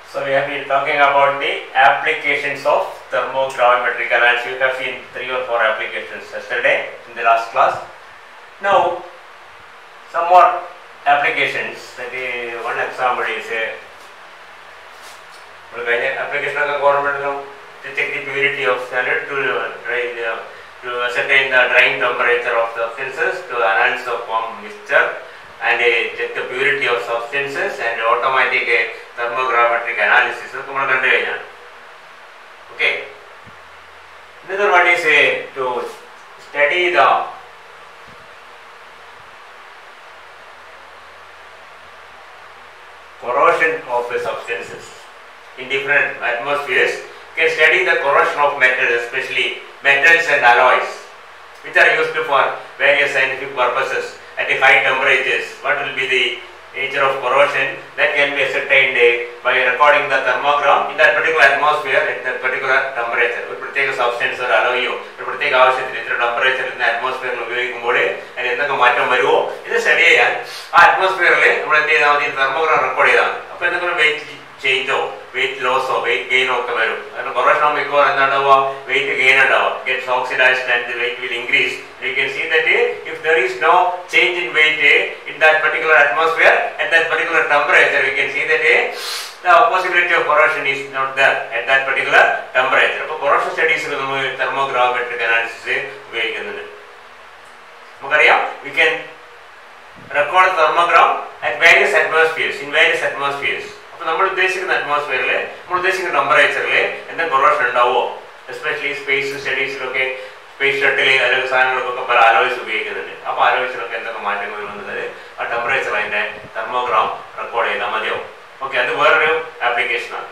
So we have been talking about the applications of thermogravimetric analysis. You have seen three or four applications yesterday in the last class. Now, some more applications. That is, one example is a നമ്മൾ കഴിഞ്ഞ ആപ്ലിക്കേഷനൊക്കെ ഓർമ്മയുണ്ടല്ലോ to check the purity of standard to dry the to ascertain the drying temperature of substances to analyze the form mixture and uh, check the purity of substances and automatic uh, thermogravimetric analysis ഒക്കെ നമ്മൾ കണ്ടു കഴിഞ്ഞാണ് okay another one is uh, to study the corrosion of the substances in different atmospheres can study the corrosion of metals, especially metals and alloys, which are used for various scientific purposes at the high temperatures. What will be the nature of corrosion that can be ascertained uh, by recording the thermogram in that particular atmosphere at that particular temperature. ഒരു പ്രത്യേക substance ഒരു അലോയോ ഒരു പ്രത്യേക ആവശ്യത്തിന് ഇത്ര temperature ഇന്ന അറ്റ്മോസ്ഫിയറിൽ ഉപയോഗിക്കുമ്പോൾ അതിന് എന്തൊക്കെ മാറ്റം വരുമോ ഇത് സ്റ്റഡി ചെയ്യാൻ ആ അറ്റ്മോസ്ഫിയറിൽ നമ്മൾ എന്ത് ചെയ്താൽ മതി തെർമോഗ്രാം റെക്കോർഡ് ചെയ്താൽ മതി അപ്പോൾ എന്തെങ്കിലും വെയിറ്റ് ചേഞ്ചോ വെയിറ്റ് ലോസോ വെയിറ്റ് ഗെയിനോ ഒക്കെ വരും കാരണം കൊറോഷൻ മിക്കവാറും എന്താ ഉണ്ടാവുക വെയിറ്റ് ഗെയിൻ ഉണ്ടാവുക gets oxidised and weight will increase you can see that if there is no change in weight in that particular atmosphere at that particular temperature you can see that the possibility of corrosion is not there at that particular temperature. അപ്പോൾ corrosion studies നമ്മൾ തെർമോഗ്രാമെട്രിക് analysis ഉപയോഗിക്കുന്നുണ്ട് നമുക്കറിയാം we can record thermogram at various atmospheres in various atmospheres അപ്പോൾ നമ്മൾ ഉദ്ദേശിക്കുന്ന അറ്റ്മോസ്ഫിയറിൽ നമ്മൾ ഉദ്ദേശിക്കുന്ന ടെമ്പറേച്ചറിൽ എന്തെങ്കിലും കൊറോഷൻ ഉണ്ടാവുമോ എസ്പെഷ്യലി സ്പേസ് സ്റ്റഡീസിലൊക്കെ സ്പേസ് ഷട്ടിൽ അല്ലെങ്കിൽ സാധനങ്ങൾക്കൊക്കെ പല അലോയ്സ് ഉപയോഗിക്കുന്നുണ്ട് അപ്പോൾ അലോയ്സിലൊക്കെ എന്തൊക്കെ മാറ്റങ്ങൾ വരുന്നത് ആ ടെമ്പറേച്ചർ അതിൻ്റെ തെർമോഗ്രാം റെക്കോർഡ് ചെയ്താൽ മതിയാവും ഓക്കെ അത് വേറൊരു ആപ്ലിക്കേഷനാണ്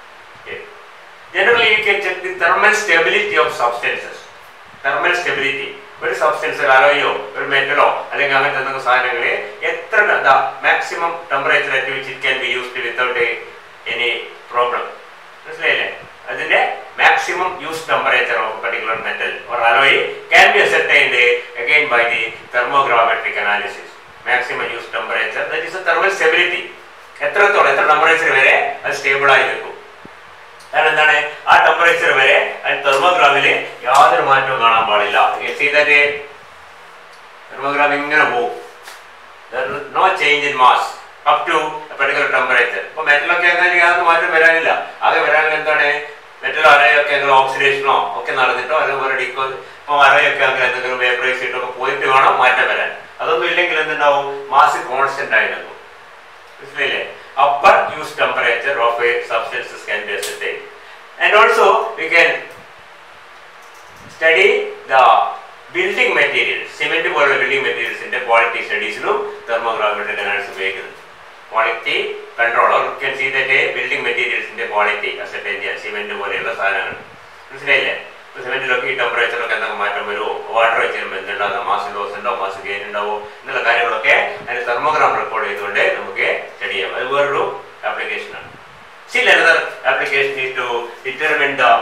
generally you can check the thermal stability of substances thermal stability ഒരു സബ്സ്റ്റൻസ് അലോയോ ഒരു മെറ്റലോ അല്ലെങ്കിൽ അങ്ങനത്തെ എന്തെങ്കിലും സാധനങ്ങൾ എത്ര maximum temperature at which it can be used without any problem മനസ്സിലായില്ലേ അതിന്റെ maximum use temperature of particular metal or alloy can be ascertained again by the thermogravimetric analysis maximum use temperature that is a thermal stability എത്രത്തോളം എത്ര temperature വരെ അത് stable ആയി നിൽക്കും കാരണം എന്താണ് ആ ടെമ്പറേച്ചർ വരെ അതിന് തെർമോഗ്രാമിൽ യാതൊരു മാറ്റവും കാണാൻ പാടില്ല ചെയ്തത് തെർമോഗ്രാം ഇങ്ങനെ പോകും no change in mass up to particular temperature ഇപ്പൊ മെറ്റലൊക്കെ അങ്ങനെ യാതൊരു മാറ്റം വരാനില്ല ആകെ വരാനില്ല എന്താണ് മെറ്റൽ അറയൊക്കെ അങ്ങനെ ഓക്സിഡേഷനോ ഒക്കെ നടന്നിട്ടോ അതേപോലെ ഡിക്കോ ഇപ്പൊ അറയൊക്കെ അങ്ങനെ എന്തെങ്കിലും വേപ്പറൈസ് ചെയ്തിട്ടൊക്കെ പോയിട്ട് വേണം മാറ്റം വരാൻ അതൊന്നും ഇല്ലെങ്കിൽ എന്തുണ്ടാവും മാസ് കോൺസ്റ്റന്റ് ആയി നിൽക്കും മനസ്സിലായില്ലേ upper use temperature of a substances can be ascertained. And also we can study the building materials, cement പോലുള്ള building materials ന്റെ quality studies ലും thermogravimetric analysis ഉപയോഗിക്കുന്നത് quality controller you can see that building മെറ്റീരിയൽസിന്റെ quality ascertain ചെയ്യാൻ cement പോലെയുള്ള സാധനങ്ങൾ മനസ്സിലായില്ലേ സിമെന്റിലൊക്കെ ഈ ടെമ്പറേച്ചറിലൊക്കെ എന്തൊക്കെ മാറ്റം വരുമോ വാട്ടർ വെച്ച് ചെയ്യുമ്പോൾ എന്തുണ്ടാകുന്ന മാസം ലോസ് ഉണ്ടോ മാസം ഗെയിൻ ഉണ്ടാവോ എന്നുള്ള കാര്യങ്ങളൊക്കെ അതിന് തെർമോഗ്രാം റെക്കോർഡ് ചെയ്തുകൊണ്ട് നമുക്ക് സ്റ്റഡി ചെയ്യാം അത് വേറൊരു ആപ്ലിക്കേഷനാണ് still another application is to determine the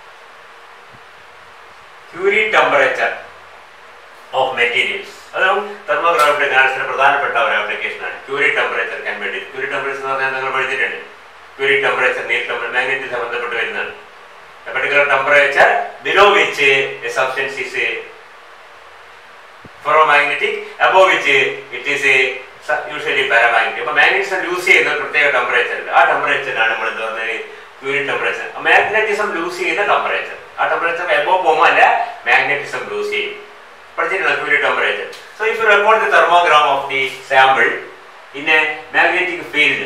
Curie temperature of materials അതും തെർമോഗ്രാഫിയുടെ അനാലിസിന് പ്രധാനപ്പെട്ട ഒരു ആപ്ലിക്കേഷനാണ് ക്യൂരി ടെമ്പറേച്ചർ ക്യാൻ വേണ്ടി ക്യൂരി ടെമ്പറേച്ചർ എന്ന് പറഞ്ഞാൽ നിങ്ങൾ പഠിച്ചിട്ടുണ്ട് Curie temperature Neel temperature magnetic ബന്ധപ്പെട്ട് വരുന്നതാണ് a particular temperature below which uh, a substance is uh, ferromagnetic above which uh, it is uh, usually paramagnetic അപ്പോൾ മാഗ്നറ്റിസം ലൂസ് ചെയ്യുന്ന ഒരു പ്രത്യേക ടെമ്പറേച്ചർ ഉണ്ട് ആ ടെമ്പറേച്ചറിനാണ് നമ്മൾ എന്താ പറയുന്നത് പ്യൂരി ടെമ്പറേച്ചർ മാഗ്നറ്റിസം ലൂസ് ചെയ്യുന്ന ടെമ്പറേച്ചർ ആ ടെമ്പറേച്ചർ എബോ പോകുമ്പോൾ അല്ല മാഗ്നറ്റിസം ലൂസ് ചെയ്യും പഠിച്ചിട്ടുള്ള Curie temperature so if you record the thermogram of the sample in a magnetic field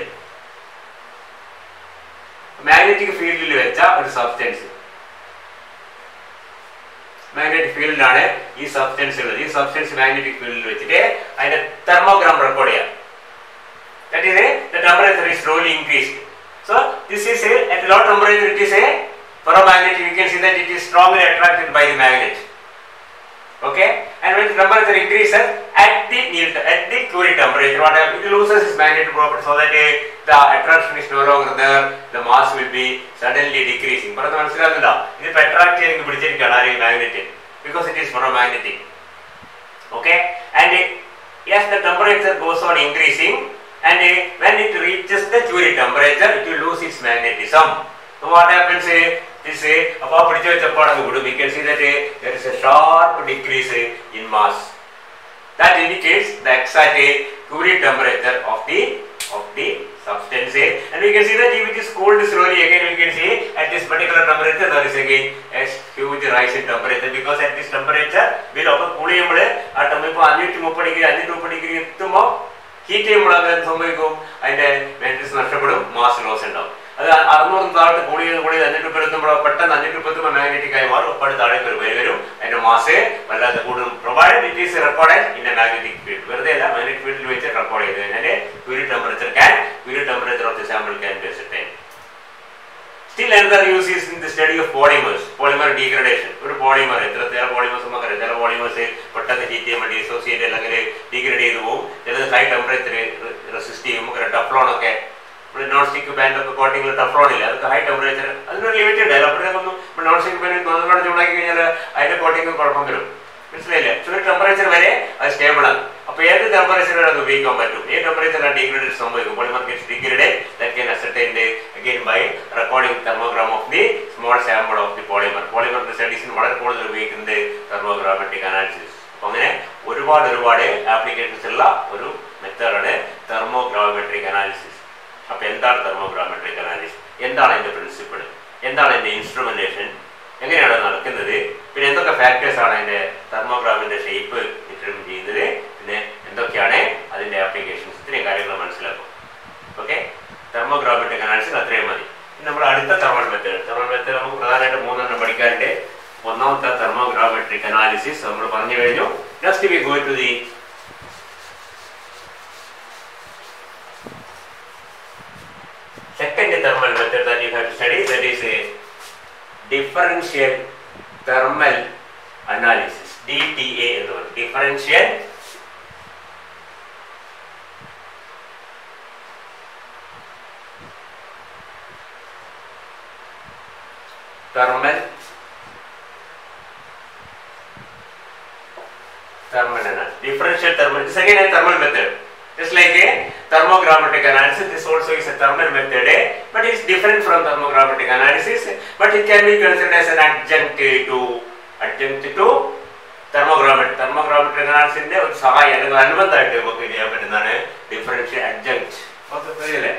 magnetic ഫീൽഡിൽ വെച്ച ഒരു സബ്സ്റ്റൻസ് മാഗ്നറ്റിക് ഫീൽഡിലാണ് ഈ സബ്സ്റ്റൻസ് ഉള്ളത് ഈ സബ്സ്റ്റൻസ് മാഗ്നറ്റിക് ഫീൽഡിൽ വെച്ചിട്ട് അതിന്റെ തെർമോഗ്രാം റെക്കോർഡ് ചെയ്യാം that is the temperature is slowly increased so this is at low temperature it is a ferromagnet you can see that it is strongly attracted by the magnet okay and when the temperature increases at the near at the Curie temperature what happens it loses its magnetic property so that uh, the attraction is no longer there the mass will be suddenly decreasing പറഞ്ഞ മനസ്സിലാകുന്നില്ല ഇത് attract ചെയ്ത് പിടിച്ചിരിക്കുകയാണ് ആരെയും magnet because it is ferromagnetic okay and uh, yes the temperature goes on increasing and uh, when it reaches the Curie temperature, it will lose its magnetism. So what happens? Uh, this uh, അപ്പോൾ പിടിച്ചു വെച്ചപ്പോൾ അത് വിടും. We can see that uh, there is a sharp decrease uh, in mass. That indicates the exact uh, Curie temperature of the of the substance. uh, And we can see that if it is cooled slowly again, we can see at this particular temperature there is again a huge rise in temperature because at this temperature below അപ്പോൾ cool ചെയ്യുമ്പോൾ ആ temp ഇപ്പോൾ അഞ്ഞൂറ്റി മുപ്പത് degree അഞ്ഞൂറ്റി മുപ്പത് degree എത്തുമ്പോൾ heat ചെയ്യുമ്പോൾ അത് എന്ത് സംഭവിക്കും അതിന്റെ മാട്രിക്സ് നഷ്ടപ്പെടും മാസ് ലോസ് ഉണ്ടാവും അത് അറുന്നൂറ് താഴോട്ട് കൂടി ചെയ്ത് കൂടി ചെയ്ത് അഞ്ഞൂറ്റി മുപ്പത് എത്തുമ്പോൾ പെട്ടെന്ന് അഞ്ഞൂറ്റി മുപ്പത്തി മാഗ്നറ്റിക് ആയി മാറും അപ്പോൾ താഴേക്ക് ഒരു വരി വരും അതിന്റെ മാസ് വല്ലാതെ കൂടും provide it is record in a magnetic field വെറുതെ അല്ല മാഗ്നറ്റിക് ഫീൽഡിൽ വെച്ച് റെക്കോർഡ് ചെയ്ത് കഴിഞ്ഞാൽ Curie temperature can Curie temperature of the sample can be certain Still another use is in the study of polymers, polymer degradation. ഒരു polymer എത്ര ചില polymers നമുക്കറിയാം ചില പോളിമേഴ്സ് പെട്ടെന്ന് ഹീറ്റ് ചെയ്യുമ്പോൾ ഡിസോസിയേറ്റ് അല്ലെങ്കിൽ ഡീഗ്രേഡ് ചെയ്ത് പോകും ചിലത് ഹൈ ടെമ്പറേച്ചർ റെസിസ്റ്റ് ചെയ്യും നമുക്ക് ടഫ്ലോൺ ഒക്കെ നോൺ സ്റ്റിക്ക് ബാൻഡ് ഒക്കെ കോട്ടിങ്ങിൽ ടഫ്ലോൺ ഇല്ല അതൊക്കെ ഹൈ ടെമ്പറേച്ചർ അതിനൊരു ലിമിറ്റ് ഉണ്ട് അപ്പോഴേക്കൊന്നും നോൺ സ്റ്റിക്ക് ബാൻഡ് നല്ലോണം ചൂടാക്കി കഴിഞ്ഞാൽ അതിന്റെ കോട്ടിങ് കുഴപ്പം വരും മനസ്സിലായില്ലേ ഒരു ടെമ്പറേച്ചർ വരെ അത് സ്റ്റേബിൾ ആണ് അപ്പൊ ഏത് ടെമ്പറേച്ചർ വരെ അത് ഉപയോഗിക്കാൻ പറ്റും ഏത് ടെമ്പറേച്ചറിലാണ് ഡീഗ്രേഡ് സംഭവിക്കും polymer gets degrade that can ascertain again by recording thermogram of the small sample of the polymer പോളിമറിന്റെ സ്റ്റഡീസിന് വളരെ കൂടുതൽ ഉപയോഗിക്കുന്നത് തെർമോഗ്രാമെട്രിക് അനാലിസിസ് അപ്പൊ അങ്ങനെ ഒരുപാട് ഒരുപാട് ആപ്ലിക്കേഷൻസ് ഉള്ള ഒരു മെത്തേഡാണ് തെർമോഗ്രാമെട്രിക് അനാലിസിസ് അപ്പൊ എന്താണ് തെർമോഗ്രാമെട്രിക് അനാലിസിസ് എന്താണ് അതിന്റെ പ്രിൻസിപ്പിൾ എന്താണ് അതിന്റെ ഇൻസ്ട്രുമെന്റേഷൻ എങ്ങനെയാണ് അത് നടക്കുന്നത് പിന്നെ എന്തൊക്കെ ഫാക്ടേഴ്സ് ആണ് അതിന്റെ തെർമോഗ്രാമിന്റെ ഷേപ്പ് ഡിറ്റർമിൻ ചെയ്യുന്നത് പിന്നെ എന്തൊക്കെയാണ് അതിന്റെ ആപ്ലിക്കേഷൻസ് ഇത്രയും കാര്യങ്ങൾ മനസ്സിലാക്കും ഓക്കെ തെർമോഗ്രാമെട്രിക് അനാലിസിസ് അത്രയും മതി ഇനി നമ്മൾ അടുത്ത തെർമൽ മെത്തേഡ് തെർമൽ മെത്തേഡ് നമുക്ക് പ്രധാനമായിട്ട് മൂന്നെണ്ണം പഠിക്കാറുണ്ട് ഒന്നാമത്തെ തെർമോഗ്രാമെട്രിക് അനാലിസിസ് നമ്മൾ പറഞ്ഞു കഴിഞ്ഞു next we go to the second thermal method that you have to study that is a differential thermal analysis DTA എന്ന് പറയും differential thermal thermal analysis differential thermal this again a thermal method just like a thermogrammetric analysis this also is a thermal method eh? but it's different from thermogrammetric analysis but it can be considered as an adjunct to adjunct to thermogrammetry thermogrammetric analysis ന്റെ ഒരു സഹായം അല്ലെങ്കിൽ അനുബന്ധമായിട്ട് നമുക്ക് ചെയ്യാൻ പറ്റുന്നതാണ് differential അഡ്ജങ്ക്ട് അറിയില്ലേ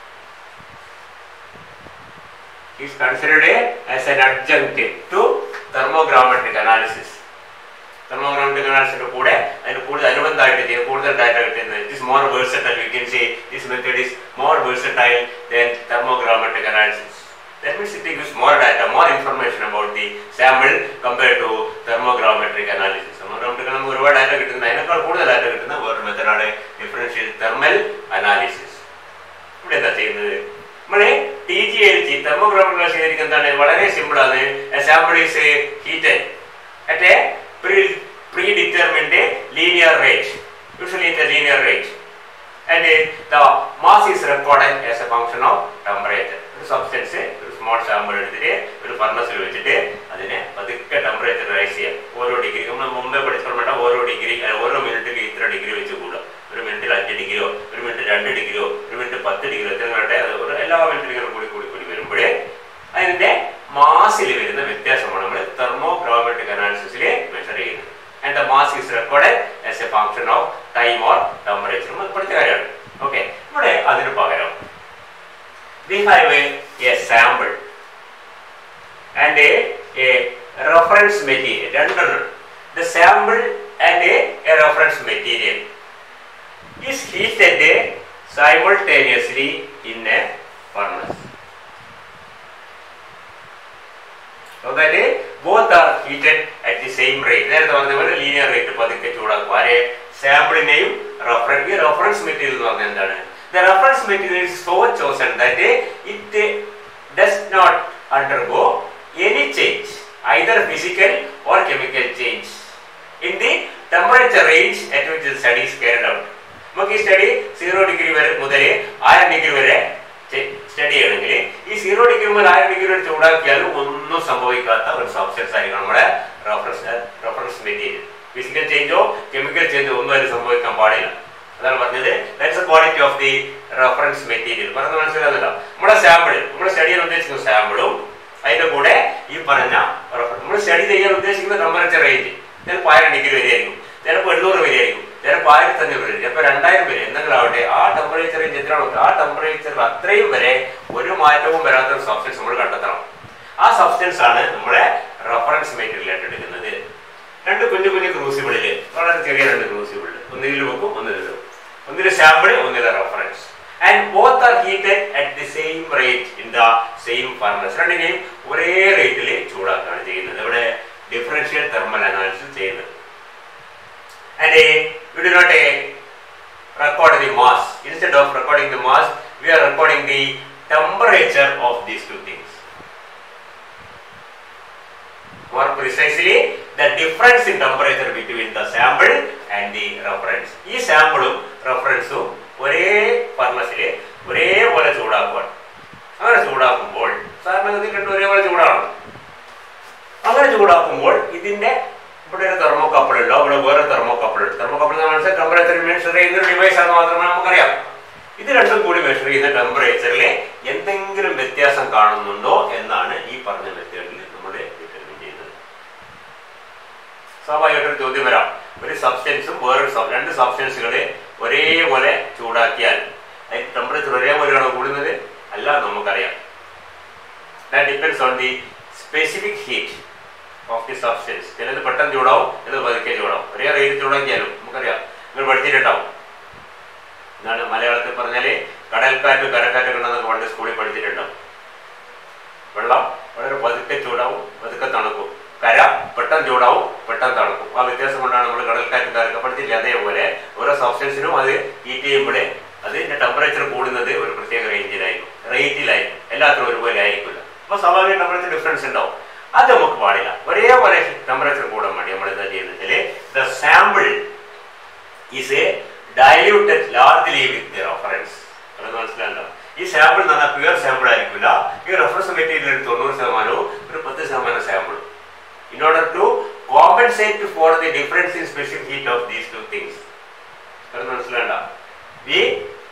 is considered a, as an adjunct to thermogrammetric analysis തെർമോഗ്രാമെട്രിക് അനാലിസിന്റെ കൂടെ അതിന് കൂടുതൽ അനുബന്ധമായിട്ട് ചെയ്യും കൂടുതൽ ഡാറ്റ കിട്ടുന്നത് it is more versatile you can say this method is more versatile than thermogravimetric analysis That means it gives more data, more information about the sample compared to thermogrammetric analysis. Thermogrammetric നമുക്ക് ഒരുപാട് data കിട്ടുന്നത് അതിനേക്കാൾ കൂടുതൽ data കിട്ടുന്ന വേറൊരു മെത്തഡാണ് differential thermal analysis ഇവിടെ എന്താ ചെയ്യുന്നത് നമ്മള് T G L G thermogravimetric ചെയ്തിരിക്കുന്നത് എന്താണ് വളരെ സിമ്പിൾ ആണ് sample is heated at a pre predetermined linear rate, usually in the linear rate. And uh, the mass is recorded as a function of temperature. ഒരു substance ഒരു small sample എടുത്തിട്ട് ഒരു ഫർണസിൽ വെച്ചിട്ട് അതിനെ പതുക്കെ ടെമ്പറേച്ചർ റൈസ് ചെയ്യാം ഓരോ ഡിഗ്രി നമ്മൾ മുമ്പേ പഠിച്ചിട്ടുണ്ട് ഓരോ ഡിഗ്രി ഓരോ മിനിറ്റിൽ ഇത്ര ഡിഗ്രി വെച്ച് കൂടുക ഒരു മിനിറ്റിൽ അഞ്ച് ഡിഗ്രിയോ ഒരു മിനിറ്റ് രണ്ട് ഡിഗ്രിയോ ഒരു മിനിറ്റ് പത്ത് ഡിഗ്രിയോ എത്ര വേണ്ടേ അത് ഒരു എല്ലാ മിനിറ്റിലും ഇങ്ങനെ കൂടി കൂടി കൂടി വരുമ്പോഴേ അതിന്റെ മാസിൽ വരുന്ന വ്യത്യാസമാണ് നമ്മൾ തെർമോഗ്രാമെട്രിക് അനാലിസിസിൽ മെഷർ ചെയ്യുന്നത് and the mass is record as a function of time or temperature നമ്മൾ പഠിച്ച കാര്യമാണ് ഓക്കെ ഇവിടെ അതിന് പകരം we have a sample and a reference material രണ്ടെണ്ണം the sample and a reference material is heated simultaneously in a furnace. So that uh, both are heated at the same rate. നേരത്തെ പറഞ്ഞ പോലെ linear rate പതുക്കെ ചൂടാക്കും ആരെ സാമ്പിളിനെയും reference ഈ reference material എന്ന് പറഞ്ഞാൽ എന്താണ് the reference material is so chosen that it does not undergo any change either physical or chemical change in the temperature range at which studies carried out നമുക്ക് ഈ സ്റ്റഡി സീറോ ഡിഗ്രി വരെ മുതൽ ആയിരം degree വരെ study ചെയ്യണമെങ്കിൽ ഈ zero degree മുതൽ ആയിരം ഡിഗ്രി വരെ ചൂടാക്കിയാലും ഒന്നും സംഭവിക്കാത്ത ഒരു സബ്സ്റ്റൻസ് ആയിരിക്കണം നമ്മുടെ റെഫറൻസ് റെഫറൻസ് മെറ്റീരിയൽ ഫിസിക്കൽ ചേഞ്ചോ കെമിക്കൽ ചേഞ്ചോ ഒന്നും അതിൽ സംഭവിക്കാൻ പാടില്ല അതാണ് പറഞ്ഞത് that's quality of the reference material പറഞ്ഞ മനസ്സിലാകുന്നില്ല നമ്മുടെ സാമ്പിൾ നമ്മൾ സ്റ്റഡി ചെയ്യാൻ ഉദ്ദേശിക്കുന്ന സാമ്പിളും അതിന്റെ കൂടെ ഈ പറഞ്ഞ നമ്മൾ സ്റ്റഡി ചെയ്യാൻ ഉദ്ദേശിക്കുന്ന ടെമ്പറേച്ചർ റേഞ്ച് ചിലപ്പോൾ ആയിരം ഡിഗ്രി വരെയായിരിക്കും ചിലപ്പോൾ എണ്ണൂറ് വരെയായിരിക്കും ചിലപ്പോൾ ആയിരത്തി അഞ്ഞൂറ് വരെ ചിലപ്പോൾ രണ്ടായിരം വരെ എന്തെങ്കിലും ആവട്ടെ ആ ടെമ്പറേച്ചർ റേഞ്ച് എത്രയാണോ ആ ടെമ്പറേച്ചർ അത്രയും വരെ ഒരു മാറ്റവും വരാത്ത ഒരു സബ്സ്റ്റൻസ് നമ്മൾ കണ്ടെത്തണം ആ സബ്സ്റ്റൻസ് ആണ് നമ്മുടെ റെഫറൻസ് മെറ്റീരിയൽ ആയിട്ട് എടുക്കുന്നത് രണ്ട് കുഞ്ഞു കുഞ്ഞു ക്രൂസിബിളില് വളരെ ചെറിയ രണ്ട് ക്രൂസിബിളിൽ ഒന്നിൽ വെക്കും ഒന്നിൽ വെക്കും ഒന്നിൽ സാമ്പിൾ ഒന്നിൽ reference and both are heated at the same rate in the same furnace രണ്ടിനെയും ഒരേ റേറ്റിൽ ചൂടാക്കുകയാണ് ചെയ്യുന്നത് ഇവിടെ ഡിഫറൻഷ്യൽ തെർമൽ അനാലിസിസ് ചെയ്യുന്നത് and we do not record the mass instead of recording the mass we are recording the temperature of these two things more precisely the difference in temperature between the sample and the reference ഈ സാമ്പിളും റെഫറൻസും ഒരേ ഫർണസിൽ ഒരേപോലെ ചൂടാക്കുകയാണ് അങ്ങനെ ചൂടാക്കുമ്പോൾ സാധാരണഗതി രണ്ടും ഒരേപോലെ ചൂടാണ് അങ്ങനെ ചൂടാക്കുമ്പോൾ ഇതിന്റെ ഇവിടെ ഒരു തെർമോകപ്പിൾ ഉണ്ടോ ഇവിടെ വേറെ തെർമോകപ്പിൾ ഉണ്ട് തെർമോകപ്പിൾ മനസ്സിൽ ടെമ്പറേച്ചർ മെഷർ ചെയ്യുന്ന ഒരു ഡിവൈസ് ആണെന്ന് മാത്രമേ നമുക്കറിയാം ഇത് രണ്ടും കൂടി മെഷർ ചെയ്യുന്ന ടെമ്പറേച്ചറിൽ എന്തെങ്കിലും വ്യത്യാസം കാണുന്നുണ്ടോ എന്നാണ് ഈ പറഞ്ഞ മെത്തേഡിൽ നമ്മൾ ഡിറ്റർമിൻ ചെയ്യുന്നത് സ്വാഭാവികമായിട്ടൊരു ചോദ്യം വരാം ഒരു സബ്സ്റ്റൻസും വേറൊരു sub- രണ്ട് സബ്സ്റ്റൻസുകളെ ഒരേപോലെ ചൂടാക്കിയാൽ ടെമ്പറേച്ചർ ഒരേപോലെയാണോ കൂടുന്നത് അല്ല എന്ന് നമുക്കറിയാം that depends on the specific heat of the substance ചിലത് പെട്ടെന്ന് ചൂടാവും ചിലത് പതുക്കെ ചൂടാവും ഒരേ റേറ്റ് ചൂടാക്കിയാലും നമുക്കറിയാം നിങ്ങൾ പഠിച്ചിട്ടുണ്ടാവും എന്താണ് മലയാളത്തിൽ പറഞ്ഞാല് കടൽക്കാറ്റ് കരക്കാറ്റ് ഉണ്ടെന്നൊക്കെ പണ്ട് സ്കൂളിൽ പഠിച്ചിട്ടുണ്ടാവും വെള്ളം വളരെ പതുക്കെ ചൂടാവും പതുക്കെ തണുക്കും കര പെട്ടെന്ന് ചൂടാവും പെട്ടെന്ന് തണുക്കും ആ വ്യത്യാസം കൊണ്ടാണ് നമ്മൾ കടൽക്കാറ്റ് കരക്കെ പഠിച്ചില്ല അതേപോലെ ഓരോ സബ്സ്റ്റൻസിനും അത് ഹീറ്റ് ചെയ്യുമ്പോഴേ അതിന്റെ ടെമ്പറേച്ചർ കൂടുന്നത് ഒരു പ്രത്യേക റേഞ്ചിലായിരിക്കും റേറ്റിലായിരിക്കും എല്ലാത്തിനും ഒരുപോലെ ആയിരിക്കില്ല അപ്പൊ സ്വാഭാവിക ടെമ്പറേച്ചർ ഡിഫറൻസ് ഉണ്ടാവും അത് നമുക്ക് പാടില്ല ഒരേപോലെ ടെമ്പറേച്ചർ കൂടാൻ വേണ്ടി നമ്മൾ എന്താ ചെയ്യുന്നത് the sample is a diluted largely with the reference അത് മനസ്സിലാണ്ടോ ഈ സാമ്പിൾ എന്ന് പറഞ്ഞാൽ പ്യുവർ സാമ്പിൾ ആയിരിക്കില്ല ഈ റെഫറൻസ് മെറ്റീരിയൽ തൊണ്ണൂറ് ശതമാനവും ഒരു പത്ത് ശതമാനം സാമ്പിളും in order to compensate for the difference in specific heat of these two things. അത് മനസ്സിലാണ്ട we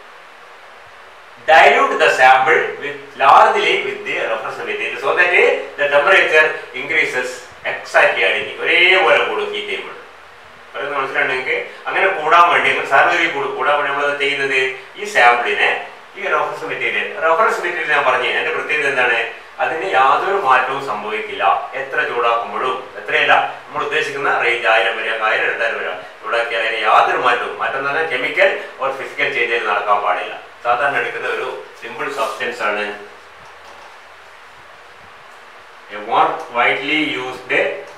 dilute the sample with largely with the reference material so that uh, the temperature increases exactly അടിഞ്ഞ് ഒരേപോലെ കൂടും heat ചെയ്യുമ്പോൾ പറയുന്നത് മനസ്സിലാണെങ്കിൽ അങ്ങനെ കൂടാൻ വേണ്ടി സാർവരി കൂടാൻ വേണ്ടി നമ്മൾ ചെയ്യുന്നത് ഈ സാമ്പിളിനെ ഈ റെഫറൻസ് മെറ്റീരിയൽ റെഫറൻസ് മെറ്റീരിയൽ ഞാൻ പറഞ്ഞു എന്റെ പ്രത്യേകത എന്താണ് അതിന് യാതൊരു മാറ്റവും സംഭവിക്കില്ല എത്ര ചൂടാക്കുമ്പോഴും എത്രയല്ല നമ്മൾ ഉദ്ദേശിക്കുന്ന റേഞ്ച് ആയിരം വരെ ആയിരം രണ്ടായിരം വരെ ചൂടാക്കിയാൽ അതിന് യാതൊരു മാറ്റവും മാറ്റം എന്ന് പറഞ്ഞാൽ കെമിക്കൽ ഓർ ഫിസിക്കൽ ചേഞ്ചിൽ നടക്കാൻ പാടില്ല സാധാരണ എടുക്കുന്ന ഒരു സിമ്പിൾ സബ്സ്റ്റൻസ് ആണ് a more widely used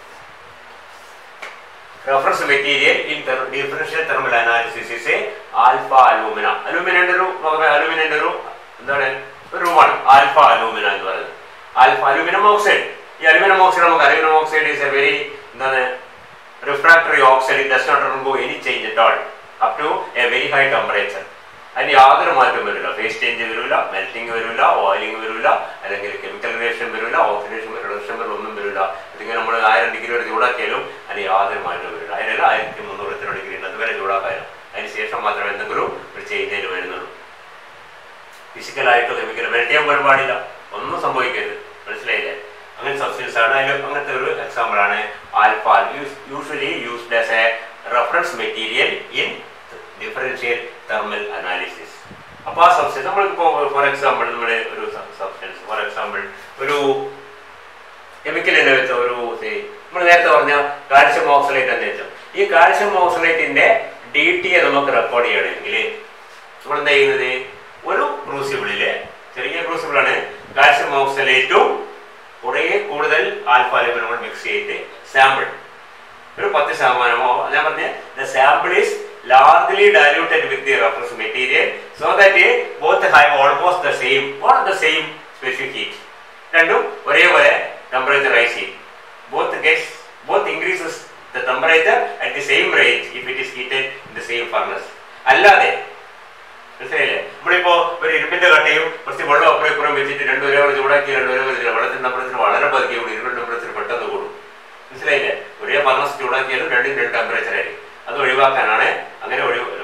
reference material in ther- differential thermal analysis is a alpha alumina. അലൂമിനയുടെ ഒരു അലൂമിനയുടെ ഒരു എന്താണ് ഒരു രൂപമാണ് ആൽഫ അലൂമിന എന്ന് പറയുന്നത് ആൽഫ അലൂമിനം ഓക്സൈഡ് ഈ അലൂമിനം ഓക്സൈഡ് നമുക്ക് aluminium oxide is a very എന്താണ് refractory oxide it does not remove any change at all up to a very high temperature അതിന് യാതൊരു മാറ്റവും വരില്ല ഫേസ് ചേഞ്ച് വരില്ല മെൽറ്റിംഗ് വരില്ല ഓയിലിംഗ് വരില്ല അല്ലെങ്കിൽ കെമിക്കൽ റിയേഷൻ വരില്ല ഓക്സിഡേഷൻ റിഡക്ഷൻ വരില്ല ഒന്നും വരില്ല ഇതിങ്ങനെ നമ്മൾ ആയിരം ഡിഗ്രി വരെ ചൂടാക്കിയാലും അതിന് യാതൊരു മാറ്റവും വരില്ല അതിനല്ല ആയിരത്തി മുന്നൂറ് എത്ര ഡിഗ്രി ഉണ്ട് അതുവരെ ചൂടാക്കാനും അതിന് ശേഷം മാത്രമേ എന്തെങ്കിലും ഒരു ചേഞ്ച് വരുന്നുള്ളൂ ഫിസിക്കലായിട്ടോ കെമിക്കൽ മെൽറ്റ് ചെയ്യാൻ പോലും പാടില്ല ഒന്നും സംഭവിക്കരുത് മനസ്സിലായില്ലേ അങ്ങനെ സബ്സ്റ്റൻസ് ആണ് അതിൽ അങ്ങനത്തെ ഒരു എക്സാമ്പിൾ ആണ് alpha usually used as a reference material in differential thermal analysis അപ്പോൾ ആ സബ്സ്റ്റൻസ് നമ്മളിപ്പോൾ ഫോർ എക്സാമ്പിൾ നമ്മുടെ ഒരു സബ്സ്റ്റൻസ് ഫോർ എക്സാമ്പിൾ ഒരു കെമിക്കലിനെ വെച്ച ഒരു നമ്മൾ നേരത്തെ പറഞ്ഞ കാൽഷ്യം ഓക്സലേറ്റ് എന്ന് വെച്ചു ഈ കാൽഷ്യം ഓക്സലേറ്റിന്റെ ഡി ടിയെ നമുക്ക് റെക്കോർഡ് ചെയ്യണമെങ്കിൽ നമ്മൾ എന്താ ചെയ്യുന്നത് ഒരു ക്രൂസിബിളില് ചെറിയ ക്രൂസിബിളാണ് കാൽഷ്യം ഓക്സലേറ്റും കുറേ കൂടുതൽ ആൽഫ അലുമിനും കൂടെ മിക്സ് ചെയ്തിട്ട് സാമ്പിൾ ഒരു പത്ത് ശതമാനമോ ഞാൻ പറഞ്ഞ the sample is largely diluted with the reference material so that both have almost the same or the same specific heat രണ്ടും ഒരേപോലെ ടെമ്പറേച്ചർ റൈസ് ചെയ്യും both gets both increases the temperature at the same range if it is heated in the same furnace അല്ലാതെ മനസ്സിലായില്ലേ നമ്മളിപ്പോ ഒരു ഇരുമ്പിന്റെ കട്ടയും കുറച്ച് വെള്ളം അപ്പുറം ഇപ്പുറം വെച്ചിട്ട് രണ്ടു ഒരേപോലെ ചൂടാക്കി രണ്ടു ഒരേപോലെ ചൂടാക്കി. വെള്ളത്തിന്റെ ടെമ്പറേച്ചർ വളരെ പതുക്കെ കൂടും ഇരുമ്പിന്റെ ടെമ്പറേച്ചർ പെട്ടെന്ന് കൂടും മനസ്സിലായില്ലേ ഒരേ ഫർണസ് ചൂടാക്കിയാലും രണ്ടും രണ്ട് ടെമ്പറേച്ചർ ആയിരിക്കും അത് ഒഴിവാക്കാനാണ് അങ്ങനെ ഒഴി വ്യത്യാസം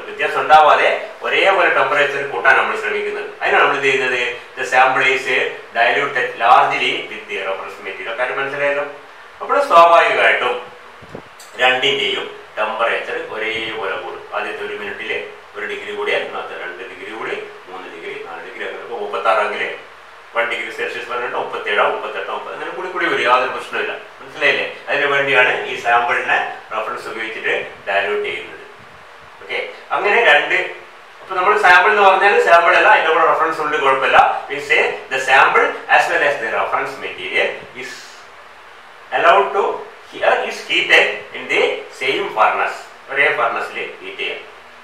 ഉണ്ടാവാതെ ഒരേപോലെ ടെമ്പറേച്ചർ കൂട്ടാൻ നമ്മൾ ശ്രമിക്കുന്നത് അതിനാണ് നമ്മൾ എന്ത് ചെയ്യുന്നത് the sample is diluted largely with the reference material കാര്യം മനസ്സിലായല്ലോ അപ്പോൾ സ്വാഭാവികമായിട്ടും രണ്ടിന്റെയും ടെമ്പറേച്ചർ ഒരേപോലെ കൂടും ആദ്യത്തെ ഒരു മിനിറ്റിൽ ഒരു ഡിഗ്രി കൂടിയാൽ ഇന്നത്തെ രണ്ട് ഡിഗ്രി കൂടി മൂന്ന് ഡിഗ്രി നാല് ഡിഗ്രി അങ്ങനെ ഇപ്പോൾ മുപ്പത്താറാങ്കിൽ വൺ ഡിഗ്രി സെൽഷ്യസ് പറഞ്ഞിട്ട് മുപ്പത്തേഴോ മുപ്പത്തെട്ടോ മുപ്പത് അങ്ങനെ കൂടി കൂടി വരും യാതൊരു പ്രശ്നമില്ല മനസ്സിലായില്ലേ അതിന് വേണ്ടിയാണ് ഈ സാമ്പിളിനെ റെഫറൻസ് ഉപയോഗിച്ചിട്ട് ഡയലൂട്ട് ചെയ്യുന്നത് ഓക്കെ അങ്ങനെ രണ്ട് അപ്പൊ നമ്മൾ സാമ്പിൾ എന്ന് പറഞ്ഞാൽ സാമ്പിൾ അല്ല അതിന്റെ കൂടെ റെഫറൻസ് ഉണ്ട് കുഴപ്പമില്ല means the sample as well as the reference material is allowed to here is heated in the same furnace ഒരേ ഫർണസിൽ ഹീറ്റ് ചെയ്യാം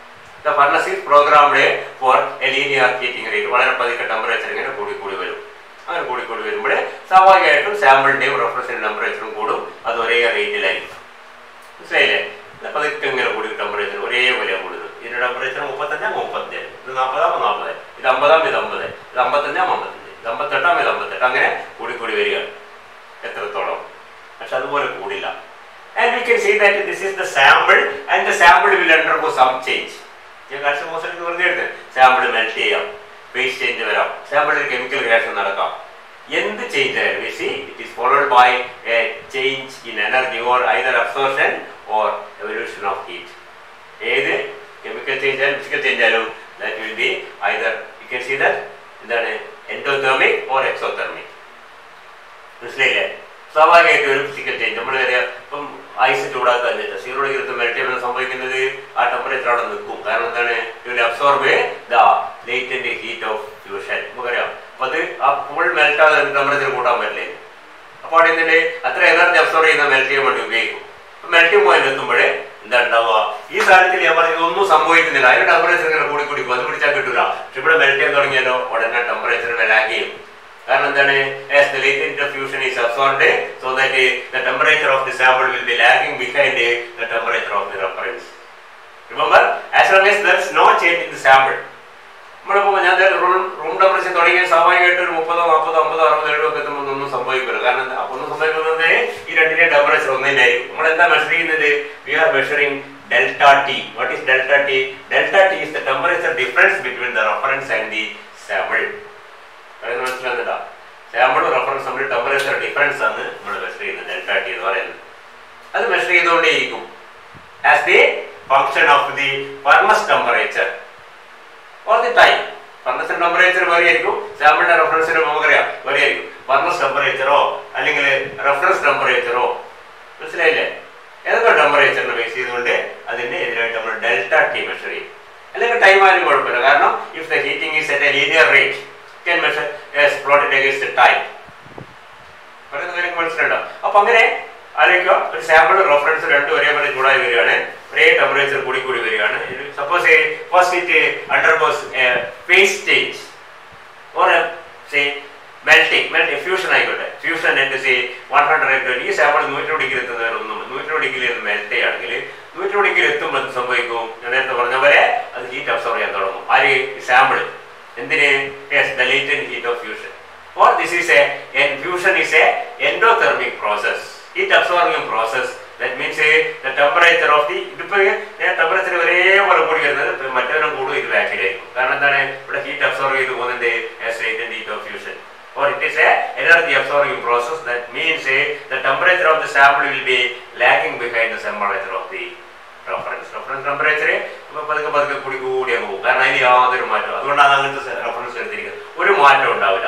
the furnace is programmed for a linear heating rate വളരെ പതുക്കെ ടെമ്പറേച്ചർ ഇങ്ങനെ കൂടി കൂടി വരും അങ്ങനെ കൂടി കൂടി വരുമ്പോൾ സ്വാഭാവികമായിട്ടും സാമ്പിളിന്റെയും റെഫറൻസിന്റെ ടെമ്പറേച്ചറും കൂടും അത് ഒരേ റേറ്റിലായിരിക്കും മനസ്സിലായില്ലേ ഇത് പതുക്കെ ഇങ്ങനെ കൂടി ടെമ്പറേച്ചർ ഒരേപോലെ കൂടുന്നത് ഇതിന്റെ ടെമ്പറേച്ചർ മുപ്പത്തഞ്ചാം മുപ്പത്തഞ്ച് ഇത് നാൽപ്പതാം നാൽപ്പത് ഇത് അമ്പതാം ഇത് അമ്പത് ഇത് അമ്പത്തഞ്ചാം അമ്പത്തഞ്ച് ഇത് അമ്പത്തെട്ടാം ഇത് അമ്പത്തെട്ട് അങ്ങനെ കൂടി കൂടി വരികയാണ് എത്രത്തോളം പക്ഷെ അതുപോലെ കൂടില്ല and we can see that this is the sample and the sample will undergo some change ഞാൻ കാഴ്ച മോശം വെറുതെ എടുത്ത് സാമ്പിൾ മെൽറ്റ് ചെയ്യാം ഫേസ് ചേഞ്ച് വരാം സാമ്പിളിൽ കെമിക്കൽ റിയാക്ഷൻ നടക്കാം എന്ത് ചേഞ്ച് ആയാലും see it is followed by a change in energy or either absorption or evolution of heat ഏത് കെമിക്കൽ ചേഞ്ച് ആയാലും ഫിസിക്കൽ ചേഞ്ച് ആയാലും that will be either you can see that എന്താണ് endothermic or exothermic മനസ്സിലായില്ലേ സ്വാഭാവികമായിട്ട് ഒരു physical change നമ്മൾ അറിയാം ഇപ്പം ഐസ് ചൂടാക്കാൻ വെച്ചാൽ സീറോ ഡിഗ്രി മെൽറ്റ് ചെയ്യുമ്പോൾ സംഭവിക്കുന്നത് ആ ടെമ്പറേച്ചർ അവിടെ നിൽക്കും കാരണം എന്താണ് you absorb the latent heat of fusion നമുക്കറിയാം അപ്പൊ അത് ആ ഫുൾ മെൽറ്റ് ആകാതെ ടെമ്പറേച്ചർ കൂട്ടാൻ പറ്റില്ലേ അപ്പോൾ അവിടെ എന്തിന്റെ അത്ര എനർജി അബ്സോർബ് ചെയ്യുന്ന മെൽറ്റ് ചെയ്യാൻ വേണ്ടി ഉപയോഗിക്കും മെൽറ്റിംഗ് പോയിന്റ് എത്തുമ്പോഴേ എന്താ ഉണ്ടാവുക ഈ സാധനത്തിൽ ഞാൻ പറഞ്ഞത് ഒന്നും സംഭവിക്കുന്നില്ല അതിന്റെ ടെമ്പറേച്ചർ ഇങ്ങനെ കൂടി കൂടി അത് പിടിച്ചാൽ കിട്ടില്ല പക്ഷെ ഇവിടെ മെൽറ്റ് ചെയ്യാൻ തുടങ്ങിയാലോ ഉടനെ ടെമ്പറേച്ചർ ലാഗ് ചെയ്യും കാരണം എന്താണ് as the latent diffusion is absorbed so that uh, the temperature of the sample will be lagging behind uh, the temperature of the reference remember as long as there is no change in the sample നമ്മളിപ്പോൾ ഞാൻ room room temperature തുടങ്ങിയ സ്വാഭാവികമായിട്ട് ഒരു മുപ്പതോ നാൽപ്പതോ അമ്പതോ അറുപതോ എഴുപതോ ഒക്കെ എത്തുമ്പോൾ ഒന്നും സംഭവിക്കില്ല കാരണം എന്താ അപ്പോൾ ഒന്നും സംഭവിക്കുന്നത് ഈ രണ്ടിന്റെ ടെമ്പറേച്ചർ ഒന്നിനായിരിക്കും നമ്മൾ എന്താ മെഷർ ചെയ്യുന്നത് we are measuring delta T what is delta T delta T is the temperature difference between the reference and the sample പറയുന്നത് മനസ്സിലാകുന്നുണ്ടോ സാമ്പിൾ റെഫറൻസ് തമ്മിൽ ടെമ്പറേച്ചർ ഡിഫറൻസ് ആണ് നമ്മൾ മെഷർ ചെയ്യുന്നത് ഡെൽറ്റ ടി എന്ന് പറയുന്നത് അത് മെഷർ ചെയ്തുകൊണ്ടേയിരിക്കും as the function of the furnace temperature or the time furnace temperature വേറെയായിരിക്കും സാമ്പിളിന്റെ റെഫറൻസിന് നമുക്കറിയാം വേറെയായിരിക്കും ഫർണസ് ടെമ്പറേച്ചറോ അല്ലെങ്കിൽ റെഫറൻസ് ടെമ്പറേച്ചറോ മനസ്സിലായില്ലേ ഏതൊക്കെ ടെമ്പറേച്ചറിനെ ബേസ് ചെയ്തുകൊണ്ട് അതിന്റെ എതിരായിട്ട് നമ്മൾ ഡെൽറ്റ ടി മെഷർ ചെയ്യും അല്ലെങ്കിൽ ടൈം ആയാലും കുഴപ്പമില്ല കാരണം if the heating is at a linear rate can measure as plotted against the time. പറയുന്ന കാര്യം മനസ്സിലുണ്ടോ അപ്പൊ അങ്ങനെ ആലോചിക്കുക ഒരു സാമ്പിൾ റെഫറൻസ് രണ്ടും ഒരേപോലെ ചൂടായി വരികയാണ് ഒരേ ടെമ്പറേച്ചർ കൂടി കൂടി വരികയാണ് suppose first it undergoes phase change or say melting melt fusion ആയിക്കോട്ടെ ഫ്യൂഷൻ എന്റെ സേ വൺ ഹൺഡ്രഡ് ഈ സാമ്പിൾ നൂറ്റോ ഡിഗ്രി എത്തുന്നവരൊന്നും നൂറ്റോ ഡിഗ്രി മെൽറ്റ് ചെയ്യുകയാണെങ്കിൽ നൂറ്റോ ഡിഗ്രി എത്തുമ്പോൾ എന്ത് സംഭവിക്കും ഞാൻ നേരത്തെ പറഞ്ഞ പോലെ അത് ഹീറ്റ് അബ്സോർവ് ചെയ്യാൻ തുടങ്ങും ആര് സാമ്പിൾ എന്തിന് yes the latent heat of fusion or this is a and fusion is a endothermic process heat absorbing process that means uh, the temperature of the ഇതിപ്പോ ടെമ്പറേച്ചർ ഒരേപോലെ കൂടി വരുന്നത് മറ്റവരും കൂടും ഇത് ബാക്കിലായിരിക്കും കാരണം എന്താണ് ഇവിടെ ഹീറ്റ് അബ്സോർവ് ചെയ്ത് പോകുന്നത് latent heat of fusion or it is a energy absorbing process that means uh, the temperature of the sample will be lagging behind the temperature of the reference reference temperature പതുക്കെ പതുക്കെ കൂടി കൂടി അങ്ങ് പോകും കാരണം അതിന് യാതൊരു മാറ്റം അതുകൊണ്ടാണ് അങ്ങനത്തെ റെഫറൻസ് എടുത്തിരിക്കുന്നത് ഒരു മാറ്റം ഉണ്ടാവില്ല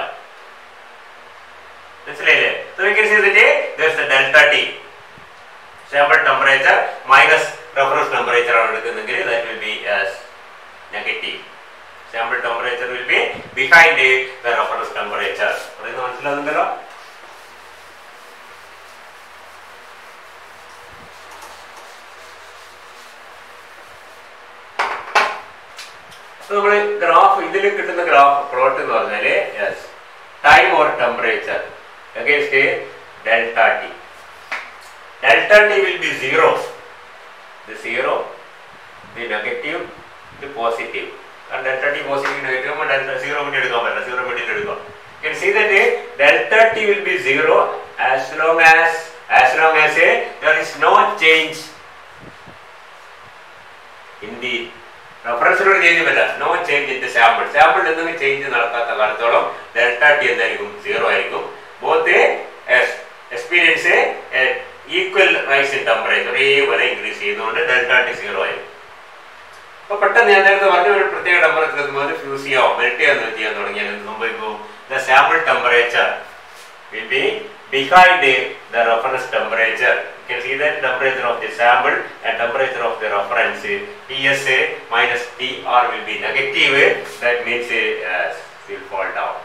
മനസ്സിലായില്ലേ so we can see that eh, there's the delta t sample temperature minus reference temperature ആണ് എടുക്കുന്നെങ്കിൽ that will be as negative sample temperature will be behind eh, the reference temperature പറയുന്നത് മനസ്സിലാകുന്നുണ്ടല്ലോ നമ്മൾ ഗ്രാഫ് ഇതിൽ കിട്ടുന്ന ഗ്രാഫ് പ്ലോട്ട് എന്ന് പറഞ്ഞാൽ yes time or temperature against delta T delta T will be zero ഇത് zero ഇത് negative ഇത് positive കാരണം delta T positive negative delta zero minute എടുക്കാൻ പറ്റില്ല സീറോ മിനിറ്റ് എടുക്കാം can see that eh, delta t will be zero as long as as long as eh, there is no change in the റെഫറൻസിലൂടെ change പറ്റില്ല no change in sample sample എന്തെങ്കിലും change നടക്കാത്ത കാലത്തോളം delta T എന്തായിരിക്കും zero ആയിരിക്കും both experience equal rise in temperature ഒരേപോലെ increase ചെയ്യുന്നതുകൊണ്ട് delta T zero ആയിരിക്കും അപ്പൊ പെട്ടെന്ന് ഞാൻ നേരത്തെ പറഞ്ഞ ഒരു പ്രത്യേക ടെമ്പറേച്ചർ എത്തുമ്പോൾ ഫ്യൂസ് ചെയ്യാം മെൽറ്റ് ചെയ്യാൻ ചെയ്യാൻ തുടങ്ങിയാൽ എന്ത് സംഭവിക്കും the sample temperature will be behind the, the reference temperature. You can see that temperature of the sample and temperature of the reference. TSA minus TR will be negative. That means uh, will fall down.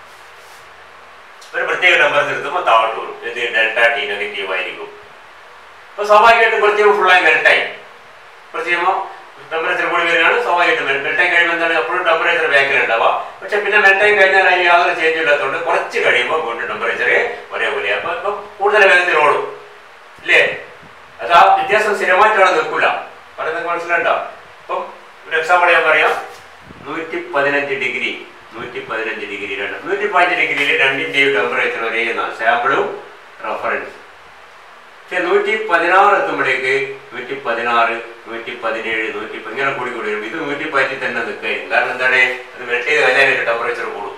ഒരു പ്രത്യേക temperature എത്തുമ്പോൾ താഴോട്ട് വരും ഇത് delta T negative ആയിരിക്കും അപ്പോൾ സ്വാഭാവികമായിട്ടും കുറച്ച് കഴിയുമ്പോൾ ഫുള്ളായി മെൽട്ടായി കുറച്ച് കഴിയുമ്പോൾ ടെമ്പറേച്ചർ കൂടി വരികയാണ് സ്വാഭാവികമായിട്ടും മെൽട്ടായി കഴിയുമ്പോൾ എന്താണ് എപ്പോഴും ടെമ്പറേച്ചർ ബാക്കിൽ ഉണ്ടാവുക പക്ഷെ പിന്നെ മെൽട്ടായി കഴിഞ്ഞാൽ അതിന് യാതൊരു ചേഞ്ചും ഇല്ലാത്തതുകൊണ്ട് കുറച്ച് കഴിയുമ്പോൾ വീണ്ടും ടെമ്പറേച്ചർ ഒരേപോലെ അപ്പോൾ ഇപ്പം കൂടുതൽ വേഗത്തിൽ ഓടും ഇല്ലേ അത് ആ വ്യത്യാസം സ്ഥിരമായിട്ട് അവിടെ നിൽക്കില്ല പറയുന്നത് മനസ്സിലുണ്ടോ ഇപ്പം ഒരു എക്സാമ്പിൾ ഞാൻ പറയാം നൂറ്റി പതിനഞ്ച് ഡിഗ്രി നൂറ്റി പതിനഞ്ച് ഡിഗ്രി രണ്ട് നൂറ്റി പതിനഞ്ച് ഡിഗ്രിയിൽ രണ്ടിൻ്റെയും ടെമ്പറേച്ചർ ഒരേ സാമ്പിളും റെഫറൻസ് പക്ഷെ നൂറ്റി പതിനാറ് എത്തുമ്പോഴേക്ക് നൂറ്റി പതിനാറ് നൂറ്റി പതിനേഴ് നൂറ്റി ഇങ്ങനെ കൂടി കൂടി വരും ഇത് നൂറ്റി പതിനഞ്ചിൽ തന്നെ നിൽക്കായിരിക്കും കാരണം എന്താണ് അത് മെൽറ്റ് ചെയ്ത് കഴിഞ്ഞാൽ ടെമ്പറേച്ചർ കൂടും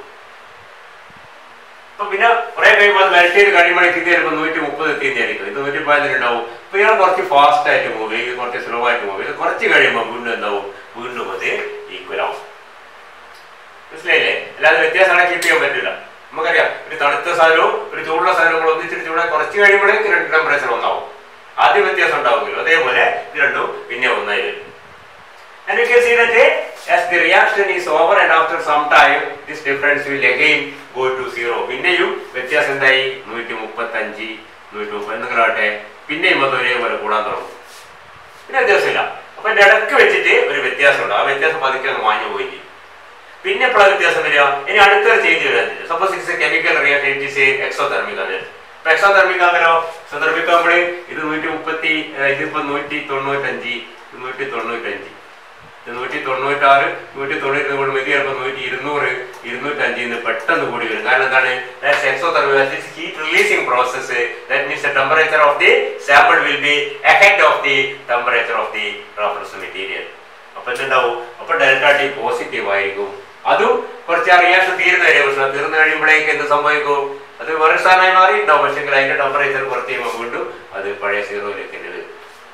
അപ്പൊ പിന്നെ കുറെ കഴിയുമ്പോൾ അത് മെൽറ്റ് ചെയ്ത് കഴിയുമ്പോഴേക്ക് ഇത് ചിലപ്പോൾ നൂറ്റി മുപ്പത് എത്തിയെന്നായിരിക്കും ഇത് നൂറ്റി പതിനഞ്ചിലുണ്ടാവും അപ്പൊ ഇയാൾ കുറച്ച് ഫാസ്റ്റ് ആയിട്ട് മൂവ് ചെയ്യും കുറച്ച് സ്ലോ ആയിട്ട് മൂവ് ചെയ്യും കുറച്ച് കഴിയുമ്പോൾ വീണ്ടും എന്താവും വീണ്ടും അത് ഈക്വൽ ആവും മനസ്സിലായില്ലേ അല്ലാതെ വ്യത്യാസം കീപ്പ് ചെയ്യാൻ പറ്റില്ല നമുക്കറിയാം ഒരു തണുത്ത സാധനവും ഒരു ചൂടുള്ള സാധനവും കൂടെ ഒന്നിച്ചിട്ട് ചൂടാൻ കുറച്ച് കഴിയുമ്പോഴേക്ക് രണ്ട് ടെമ്പറേച്ചർ ഒന്നാവും ആദ്യം വ്യത്യാസം ഉണ്ടാവുമല്ലോ അതേപോലെ ഇത് രണ്ടും പിന്നെ ഒന്നായി വരും And you can see that eh, as the reaction is over and after some time, this difference will again go to zero. പിന്നെയും വ്യത്യാസം എന്തായി നൂറ്റി മുപ്പത്തഞ്ച് നൂറ്റി മുപ്പത് എന്തെങ്കിലും ആട്ടെ പിന്നെയും അത് ഒരേപോലെ കൂടാൻ തുടങ്ങും പിന്നെ വ്യത്യാസമില്ല അപ്പൊ ഇതിന്റെ ഇടയ്ക്ക് വെച്ചിട്ട് ഒരു വ്യത്യാസമുണ്ട് ആ വ്യത്യാസം പതുക്കെ അങ്ങ് മാഞ്ഞു പോയി ചെയ്യും പിന്നെ എപ്പോഴാണ് വ്യത്യാസം വരിക ഇനി അടുത്തൊരു ചേഞ്ച് വരാൻ suppose it's a chemical reaction it is exothermic ആണ് ഇപ്പൊ എക്സോതെർമിക് ആകുമല്ലോ എക്സോതെർമിക് ആകുമ്പോൾ ഇത് നൂറ്റി മുപ്പത്തി ഇതിപ്പോ നൂറ്റി തൊണ്ണൂറ്റഞ്ച് നൂറ്റി തൊണ്ണൂറ്റഞ്ച് ഇത് നൂറ്റി തൊണ്ണൂറ്റാറ് നൂറ്റി തൊണ്ണൂറ്റി കൂടി മെതി ചിലപ്പോൾ നൂറ്റി ഇരുന്നൂറ് ഇരുന്നൂറ്റഞ്ചിൽ നിന്ന് പെട്ടെന്ന് കൂടി വരും കാരണം എന്താണ് that's exothermic heat releasing process that means the temperature of the sample will be ahead of the temperature of the reference material അപ്പൊ എന്തുണ്ടാവും അപ്പൊ ഡെൽറ്റ ടി പോസിറ്റീവ് ആയിരിക്കും അതും കുറച്ച് ആ റിയാക്ഷൻ തീരുന്ന വരെ പ്രശ്നം തീർന്നു കഴിയുമ്പോഴേക്ക് എന്ത് സംഭവിക്കും അത് വേറെ സ്ഥാനമായി മാറിയിട്ടുണ്ടാവും പക്ഷേ അതിന്റെ ടെമ്പറേച്ചർ കുറച്ച് കഴിയുമ്പോൾ വീണ്ടും അത് പഴയ സീറോയിലേക്ക് തന്നെ വരും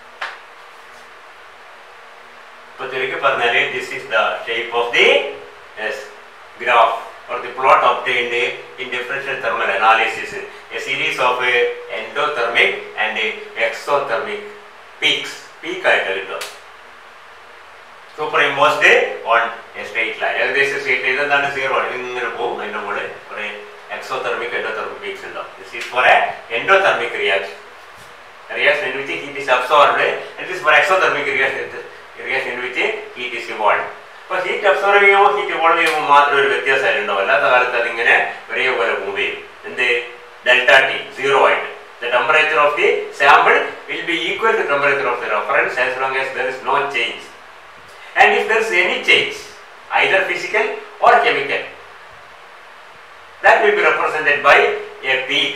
ഇപ്പൊ ചുരുക്കി പറഞ്ഞാല് this is the shape of the graph or the plot obtained in differential thermal analysis a series of uh, endothermic and uh, exothermic peaks peak ആയിട്ട് കിട്ടുക superimposed on a straight line ഏകദേശം സ്ട്രേറ്റ് ലൈൻ എന്താണ് zero ഇങ്ങനെ പോകും അതിന്റെ മുകളിൽ കുറെ exothermic endothermic peaks ഉണ്ടാവും this is for a endothermic reaction reaction in which heat is absorbed it is for exothermic reaction reaction in which heat is evolve അപ്പൊ heat absorb ചെയ്യുമ്പോൾ heat evolve ചെയ്യുമ്പോൾ മാത്രം ഒരു വ്യത്യാസം ഉണ്ടാവും അല്ലാത്ത കാലത്ത് അതിങ്ങനെ ഒരേപോലെ മൂവ് ചെയ്യും എന്ത് ഡെൽറ്റ ടി സീറോ ആയിട്ട് the temperature of the sample will be equal to temperature of the reference as long as there is no change and if there is any change either physical or chemical that will be represented by a peak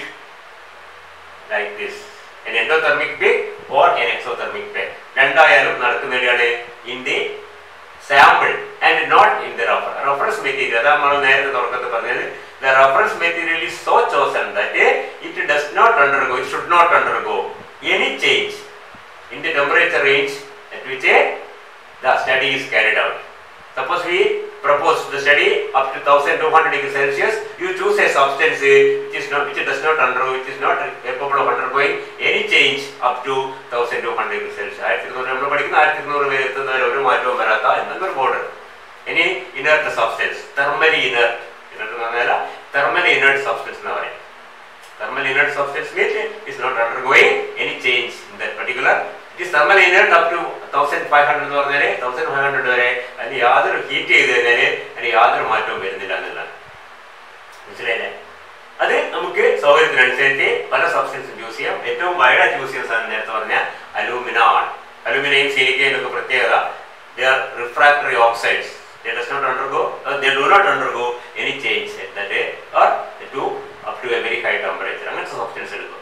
like this an endothermic peak or an exothermic peak രണ്ടായാലും നടക്കുന്നതാണ് in the sample and not in the refer reference material അതാ നമ്മൾ നേരത്തെ തുടക്കത്തിൽ പറഞ്ഞത് the reference material is so chosen that it does not undergo it should not undergo any change in the temperature range at which the study is carried out. Suppose we propose the study up to 1200 degrees Celsius, you choose a substance uh, which is not, which does not undergo, which is not capable of undergoing any change up to 1200 degrees Celsius. ആയിരത്തി ഇരുന്നൂറ് നമ്മൾ പഠിക്കുന്ന ആയിരത്തി ഇരുന്നൂറ് വരെ എത്തുന്നവരെ ഒരു മാറ്റവും വരാത്ത എന്നൊരു ബോർഡർ ഇനി inert substance thermally inert inert എന്ന് പറഞ്ഞാൽ തെർമലി ഇനേർട്ട് സബ്സ്റ്റൻസ് എന്ന് പറയും thermal inert substance means is not undergoing any change in that particular it is thermal inert up to 1500 എന്ന് പറഞ്ഞാൽ 1500 വരെ അതിന് യാതൊരു ഹീറ്റ് ചെയ്ത് കഴിഞ്ഞാൽ അതിന് യാതൊരു മാറ്റവും വരുന്നില്ല എന്നുള്ളതാണ് മനസ്സിലായില്ലേ അത് നമുക്ക് സൗകര്യത്തിനനുസരിച്ച് പല സബ്സ്റ്റൻസും യൂസ് ചെയ്യാം ഏറ്റവും വൈഡായിട്ട് യൂസ് ചെയ്യുന്ന സാധനം നേരത്തെ പറഞ്ഞ അലൂമിന ആണ് അലൂമിനയും സിലിക്കയും ഒക്കെ പ്രത്യേകത they are refractory oxides they does not undergo uh, they do not undergo any change at that day or they do up to a very high temperature അങ്ങനത്തെ സബ്സ്റ്റൻസ് എടുക്കും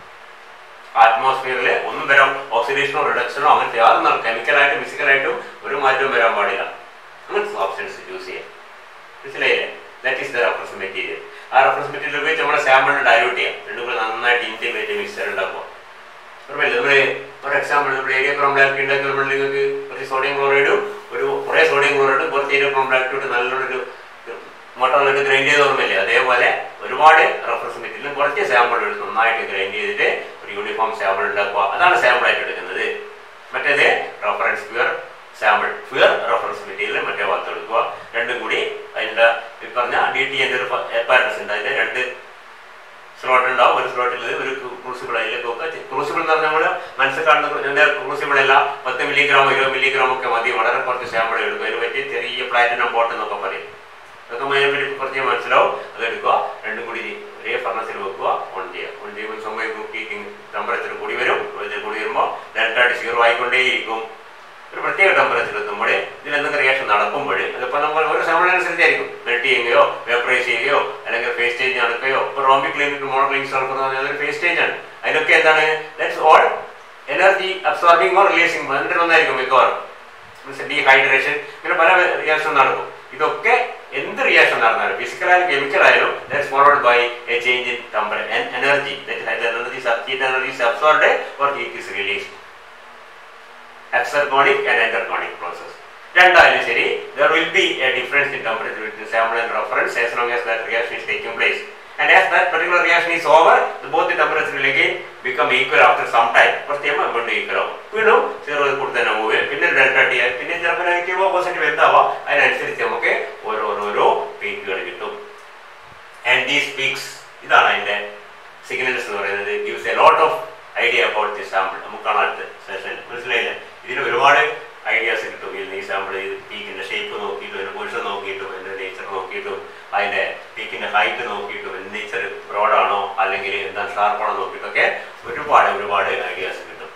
ആറ്റ്മോസ്ഫിയറിൽ ഒന്നും വരാം ഓക്സിഡേഷനോ റിഡക്ഷനോ അങ്ങനത്തെ യാതൊന്നും കെമിക്കലായിട്ടും ഫിസിക്കലായിട്ടും ഒരു ഒരു മാറ്റവും വരാൻ പാടില്ല അങ്ങനത്തെ ഓപ്ഷൻസ് ചൂസ് ചെയ്യാം മനസ്സിലായില്ലേ that is the reference material ആ റെഫറൻസ് മെറ്റീരിയൽ ഉപയോഗിച്ച് നമ്മുടെ സാമ്പിൾ ഡയലൂട്ട് ചെയ്യാം രണ്ടും കൂടെ നന്നായിട്ട് ഇന്റിമേറ്റ് മിക്സർ ഉണ്ടാക്കുക ഓർമ്മയില്ല നമ്മൾ ഫോർ എക്സാമ്പിൾ നമ്മുടെ ഏരിയ പ്രോംബ്ലാക്ട് ഉണ്ടെങ്കിൽ നമ്മൾ നിങ്ങൾക്ക് കുറച്ച് സോഡിയം ക്ലോറൈഡും ഒരു കുറേ സോഡിയം ക്ലോറൈഡും കുറച്ച് ഏരിയ പ്രോംബ്ലാക്ട് ഇട്ട് നല്ലൊരു മോട്ടറിലിട്ട് ഗ്രൈൻഡ് ചെയ്ത് ഓർമ്മയില്ലേ അതേപോലെ ഒരുപാട് റെഫറൻസ് മെറ്റീരിയലും കുറച്ച് സാമ്പിൾ എടുത്ത് നന്നായിട്ട് ഗ്രൈൻഡ് ചെയ്തിട്ട് ഒരു യൂണിഫോം സാമ്പിൾ ഉണ്ടാക്കുക അതാണ് സാമ്പിൾ ആയിട്ട് എടുക്കുന്നത് മറ്റേത് reference pure sample pure reference material മറ്റേ ഭാഗത്ത് എടുക്കുക രണ്ടും കൂടി അതിൻ്റെ ഈ പറഞ്ഞ ഡി ടി എൻ്റെ ഒരു എപ്പാരൻസ് ഉണ്ട് അതിൻ്റെ രണ്ട് സ്ലോട്ട് ഉണ്ടാവും ഒരു സ്ലോട്ടിൽ ഒരു ക്രൂസിബിൾ അതിലേക്ക് വെക്കുക ക്രൂസിബിൾ എന്ന് പറഞ്ഞാൽ നമ്മൾ മനസ്സിൽ കാണുന്ന എൻ്റെ ക്രൂസിബിൾ അല്ല പത്ത് മില്ലിഗ്രാം ഇരുപത് മില്ലിഗ്രാം ഒക്കെ മതി വളരെ കുറച്ച് സാമ്പിൾ എടുക്കുക അതിന് പറ്റി ചെറിയ പ്ലാറ്റിനം ബോട്ട് എന്നൊക്കെ പറയും അതൊക്കെ അതിനെ പറ്റി കുറച്ച് മനസ്സിലാവും അത് എടുക്കുക രണ്ടും കൂടി ഒരേ ഫർണസിൽ വെക്കുക ഓൺ ചെയ്യുക ഓൺ ചെയ്യുമ്പോൾ സംഭവിക്കും ഹീറ്റിംഗ് ടെമ്പറേച്ചർ കൂടി വരും ഇത് കൂടി വരുമ്പോൾ ഡെൽറ്റായിട്ട് സീറോ ആയിക്കൊണ്ടേയിരിക്കും ഒരു പ്രത്യേക ടെമ്പറേച്ചർ എത്തുമ്പോൾ ഇതിൽ എന്തെങ്കിലും റിയാക്ഷൻ നടക്കുമ്പോൾ അതിപ്പോൾ നമ്മൾ ഓരോ സാമ്പിളിനനുസരിച്ചായിരിക്കും മെൽറ്റ് ചെയ്യുകയോ വേപ്പറൈസ് ചെയ്യുകയോ അല്ലെങ്കിൽ ഫേസ് ചേഞ്ച് നടക്കുകയോ ഇപ്പോൾ റോമിക് ക്ലിനിക് മോണോ ക്ലിനിക് നടക്കുന്നത് അതൊരു ഫേസ് ചേഞ്ച് ആണ് അതിനൊക്കെ എന്താണ് that's all energy absorbing or releasing അതിൻ്റെ ഒന്നായിരിക്കും മിക്കവാറും മീൻസ് ഡീഹൈഡ്രേഷൻ ഇങ്ങനെ പല റിയാക്ഷൻ നടക്കും ഇതൊക്കെ എന്ത് റിയാക്ഷൻ നടന്നാലും ഫിസിക്കൽ ആയാലും കെമിക്കൽ ആയാലും that's followed by a change in temper energy energy heat energy is absorbed or heat is released exergonic and entergonic process രണ്ടായാലും ശരി there will be a difference in temperature between sample and reference as long as that reaction is taking place and as that particular reaction is over the both the temperature will again become equal after some time കുറച്ച് കഴിയുമ്പോൾ വീണ്ടും equal ആവും വീണ്ടും zero കൂടി തന്നെ പോവുക പിന്നെ delta T ആയി പിന്നെ ചിലപ്പോൾ നെഗറ്റീവോ പോസിറ്റീവ് എന്താവാം അതിനനുസരിച്ച് നമുക്ക് ഓരോരോരോ പീക്കുകൾ കിട്ടും ആൻഡ് ദീസ് പീക്സ് ഇതാണ് അതിന്റെ സിഗ്നൽസ് എന്ന് പറയുന്നത് gives a lot of idea about the sample നമുക്ക് കാണാം അടുത്ത സെഷൻ മനസ്സിലായില്ലേ ഇതിന് ഒരുപാട് ഐഡിയാസ് കിട്ടും ഇതിൽ ഈ സാമ്പിൾ പീക്കിന്റെ ഷേപ്പ് നോക്കിയിട്ടും അതിന്റെ പൊസിഷൻ നോക്കിയിട്ടും അതിന്റെ നേച്ചർ നോക്കിയിട്ടും അതിന്റെ പീക്കിന്റെ ഹൈറ്റ് നോക്കിയിട്ടും നേച്ചർ ബ്രോഡാണോ അല്ലെങ്കിൽ എന്താ ഷാർപ്പാണോ നോക്കിയിട്ടൊക്കെ ഒരുപാട് ഒരുപാട് ഐഡിയാസ് കിട്ടും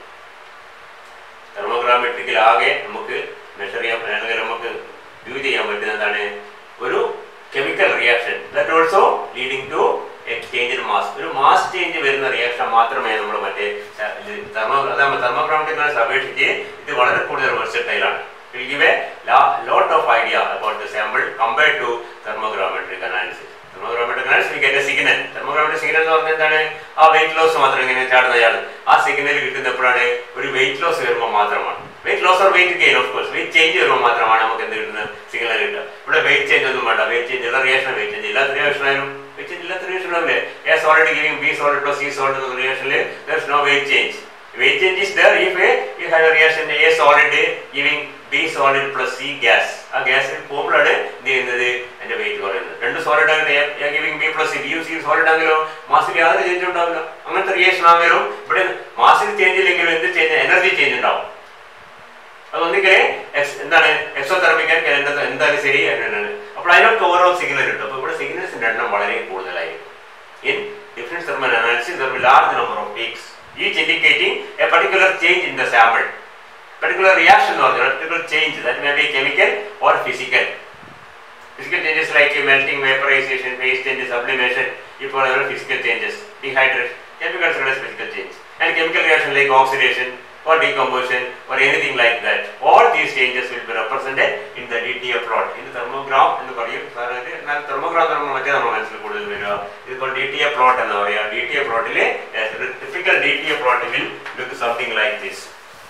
തെർമോഗ്രാമെട്രിക്കിൽ ആകെ നമുക്ക് മെഷർ ചെയ്യാൻ അല്ലെങ്കിൽ നമുക്ക് വ്യൂ ചെയ്യാൻ പറ്റുന്ന എന്താണ് ഒരു chemical reaction that also leading to exchange in mass ഒരു മാസ് ചേഞ്ച് വരുന്ന റിയാക്ഷൻ മാത്രമേ നമ്മൾ മറ്റേ തെർമോ അതാകുമ്പോൾ തെർമോഗ്രാമെട്രിക്കിനെ അപേക്ഷിച്ച് ഇത് വളരെ കൂടുതൽ വെർസറ്റൈലാണ് will give a lot of idea about the sample compared to thermogravimetric analysis thermogravimetric analysis get a signal thermogravimetric signal എന്ന് പറഞ്ഞാൽ എന്താണ് ആ വെയിറ്റ് ലോസ് മാത്രം ഇങ്ങനെ ചാടുന്നയാൾ ആ സിഗ്നൽ കിട്ടുന്ന എപ്പോഴാണ് ഒരു വെയിറ്റ് ലോസ് വരുമ്പോൾ മാത്രമാണ് weight loss or weight gain of course weight change വരുമ്പോൾ മാത്രമാണ് നമുക്ക് എന്ത് കിട്ടുന്നത് സിഗ്നൽ കിട്ടുക ഇവിടെ വെയിറ്റ് ചേഞ്ച് ഒന്നും വേണ്ട വെയിറ്റ് ചേഞ്ച് ഉള്ള റിയാക്ഷൻ വെയിറ്റ് ചേഞ്ച് ഇല്ലാത്ത റിയാക്ഷൻ ആയാലും വെയിറ്റ് ചേഞ്ച് ഇല്ലാത്ത റിയാക്ഷൻ ആവില്ലേ A solid giving B solid plus C solid എന്ന റിയാക്ഷനിൽ there is no weight change weight change is there if you have a reaction A solid giving B solid plus C gas ആ ഗ്യാസിൽ പോകുമ്പോഴാണ് എന്ത് ചെയ്യുന്നത് അതിന്റെ wait കുറയുന്നത് രണ്ട് സോളിഡ് ആണെങ്കിൽ giving B plus B C solid ആണെങ്കിലോ മാസിൽ യാതൊരു ചേഞ്ച് ഉണ്ടാവില്ല അങ്ങനത്തെ റിയാക്ഷൻ ആണെങ്കിലും ഇവിടെ മാസിൽ ചേഞ്ച് ഇല്ലെങ്കിലും എന്ത് ചേഞ്ച് എനർജി ചേഞ്ച് ഉണ്ടാവും അതൊന്നിക്കലെ എന്താണ് എക്സോതെർമിക് എന്തായാലും ശരി അതിനാണ് അപ്പോൾ അതിനൊക്കെ ഓരോ സിഗ്നൽ കിട്ടും അപ്പോൾ ഇവിടെ സിഗ്നൽസിന്റെ എണ്ണം വളരെ കൂടുതലായിരിക്കും in different thermal analysis there will large number of peaks each indicating a particular change in the sample particular reaction എന്ന് പറഞ്ഞാൽ particular change that may be chemical or physical physical changes like melting vaporisation phase change sublimation ഇപ്പോൾ physical changes dehydration chemicals are physical change and chemical reaction like oxidation or decomposition or anything like that. All these changes will be represented in the DTA plot. In the thermogram എന്ന് പറയും എന്നാൽ thermogram നമ്മൾ മറ്റേ നമ്മൾ മനസ്സിൽ കൂടുതൽ വരിക ഇതിപ്പോൾ ഡി ടി എ പ്ലോട്ട് എന്ന് പറയുക ഡി ടി എ പ്ലോട്ടിലെ typical D T A plot will look something like this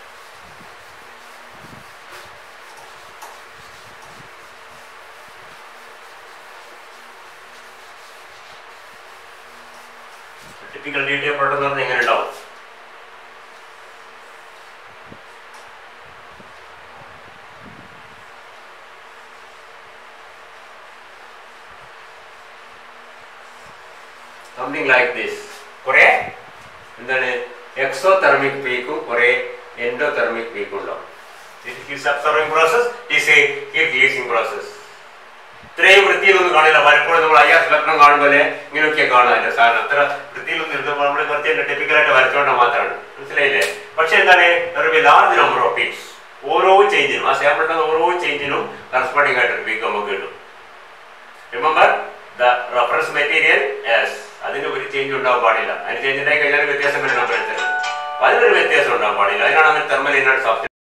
typical D T A plot എന്ന് പറഞ്ഞാൽ എങ്ങനെ ഉണ്ടാവും സംതിങ് ലൈക്ക് ദിസ് കുറെ എന്താണ് എക്സോ തെർമിക് പീക്കും കുറെ എൻഡോ തെർമിക് പീക്കും ഉണ്ടാവും his absorbing process is a heat releasing process ഇത്രയും വൃത്തിയിലൊന്നും കാണില്ല പലപ്പോഴും നമ്മൾ ഐ എസ് ലഗ്നം കാണുമ്പോൾ ഇങ്ങനെയൊക്കെ കാണാനില്ല സാധനം അത്ര വൃത്തിയിലൊന്നും ഇരുന്നപ്പോൾ നമ്മൾ കുറച്ച് ടിപ്പിക്കലായിട്ട് വരച്ചോണ്ട മാത്രമാണ് മനസ്സിലായില്ലേ പക്ഷെ എന്താണ് ലാർജ് നമ്പർ ഓഫ് പീക്സ് ഓരോ ചേഞ്ചിനും ആ സാമ്പിളിന്റെ ഓരോ ചേഞ്ചിനും കറസ്പോണ്ടിങ് ആയിട്ട് ഒരു പീക്ക് നമുക്ക് കിട്ടും remember the reference material yes അതിന് ഒരു ചേഞ്ച് ഉണ്ടാവാൻ പാടില്ല അതിന് ചേഞ്ച് ഉണ്ടായി കഴിഞ്ഞാൽ വ്യത്യാസം വരും ടെമ്പറേച്ചർ അതിനൊരു വ്യത്യാസം ഉണ്ടാവാൻ പാടില്ല അതിനാണ് അങ്ങനെ തെർമൽ ഇന്നർ സബ്സ്റ്റൻസ്